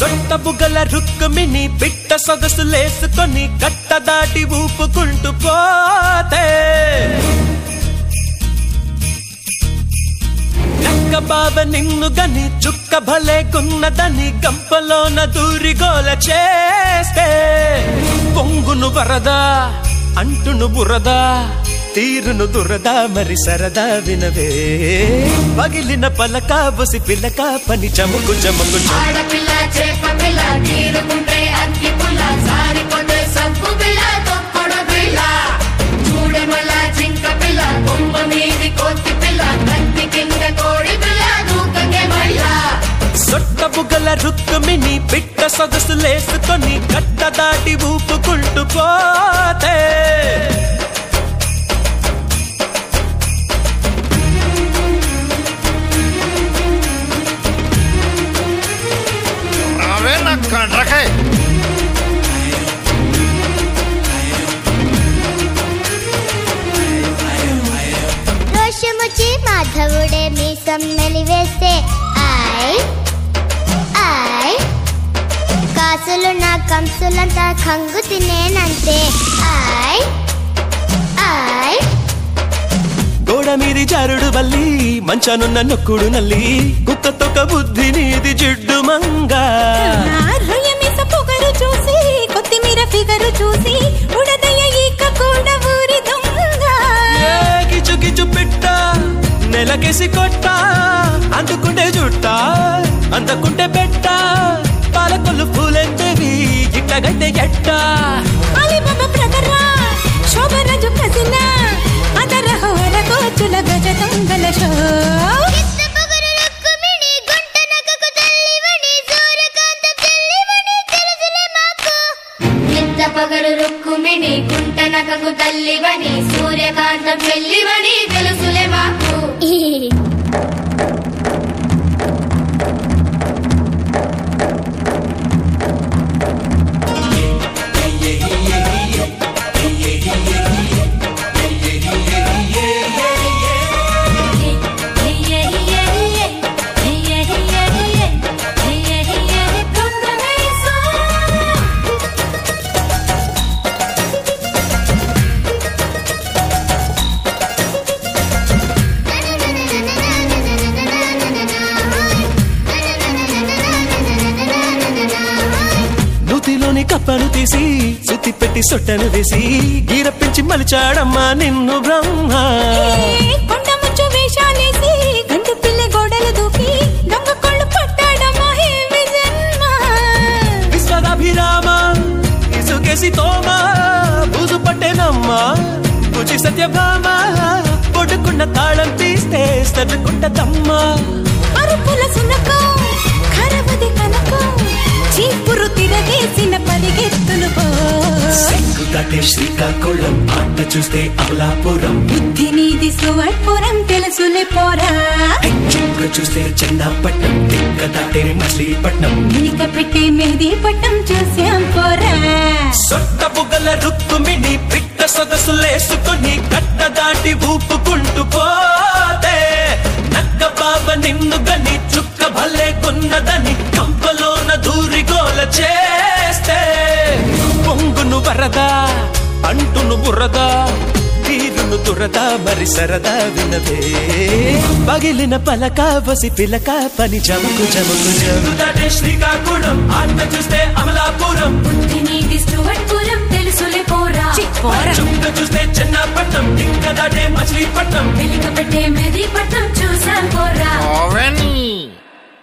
సొట్ట బుగ్గల రుక్కుమిని పిట్ట సొగసు లేసుకొని కట్ట దాటి ఊపుకుంటూ పోతే నక్క బాబ నిన్ను గని చుక్క భలే గున్నదని గంపలోన దూరి గోల చేస్తే పొంగును వరదా అంటును బురదా తీరును దురదా మరి సరదా వినవే పగిలిన పలక బుసి పిల్లక పని చముకు చముకు చముకు. ఆడపిల్ల చేప పిల్ల తీరుకుంటే అగ్గి పుల్ల సారిపోతే సబ్బు పిల్ల తొక్కడు పిల్ల చూడమల్ల జింక పిల్ల కొమ్మ మీది కోతి పిల్ల కత్తి కింద కోడి పిల్ల దూకంగే మళ్ళా సొట్ట బుగ్గల రుక్కుమిని పిట్ట సొగసు లేసుకొని కట్ట దాటి ఊపుకుంటూ పోతే అవే నా కండ్రకాయ రోషముచి మాధవుడే మీసం మెలివేస్తే ఆయ్ ఆయ్ కాసులు నా కంసులంతా కంగు తినేనంతే ఆయ్ ఆయ్ గోడ మీది జారుడు బల్లి మంచానున్న నొక్కుడు నల్లి కుక్క తొక్క బుద్ధి నీది జిడ్డు మంగా రొయ్యమీస పొగరు చూసి కొత్తిమీర ఫిగరు చూసి ఉడదయ్య ఈక కూడా ఊరి దొంగ ఏ గిచు గిచు పిట్ట నెలకేసి కొట్ట అందుకుంటే జుట్ట అందుకుంటే పెట్ట పాలకొల్లు పూలెంతవి ఇట్టగైతే ఎట్ట అలీబాబా బ్రదరా శోభరాజు కసినా అదర హోర కోచుల గజ దొంగల షో చిత్త పొగరు రుక్కుమిణి గుంట నగకు తల్లివని సూర్యకాంతం చెల్లివని తెలుసులే మాకు ఇంత పగలు రుక్కుమిని గుంట నకకు తల్లివని సూర్యకాంతం చెల్లివని తెలుసులే మాకు నూతిలోని కప్పను తీసి సుత్తి పెట్టి సొట్టను వేసి గీర పెంచి మలిచాడమ్మా నిన్ను బ్రహ్మ కొండ ముచ్చు వేషాలేసి గంటు పిల్ల గోడలు దూకి దొంగ కొళ్ళు పట్టాడమ్మా హే విజన్మ విశ్వదాభిరామ ఇసుకేసి తోమ బూజు పట్టేనమ్మా పూచి సత్యభామ కొడుకున్న తాళం తీస్తే సర్దుకుంటదమ్మా అరుపుల సునకం ఖరవది కనకం చీపురు తిరగేసిన పరిగెత్తులు పో సిగ్గు దాటే శ్రీకాకుళం ఆట చూస్తే అమలాపురం బుద్ధి నీది సువర్పురం తెలుసులే పోరా చుక్క చూస్తే చెన్నాపట్నం తిక్క దాటే మచిలీపట్నం నీక పెట్టే మెహదీ పట్టం చూసాం పోరా సొట్ట బుగ్గల రుక్కుమిని పిట్ట సొగసు లేసుకొని కట్ట దాటి ఊపుకుంటూ పోతే నక్క బాబ నిన్ను గని చుక్క భలే కొన్నదని కంపలోన దూరి గోల చేస్తే పొంగును వరదా అంటును బురదా తీరును దురదా మరి సరదా వినవే పగిలిన పలక బసి పిలక పని చముకు చముకు చము దాటే శ్రీకాకుళం ఆట చూస్తే అమలాపురం నీది స్టువర్ట్పురం తెలుసులే పోరా పోరా చుక్క చూస్తే చెన్నాపట్నం ఇంకా దాటే మచిలీపట్నం వెలిక పెట్టే మెది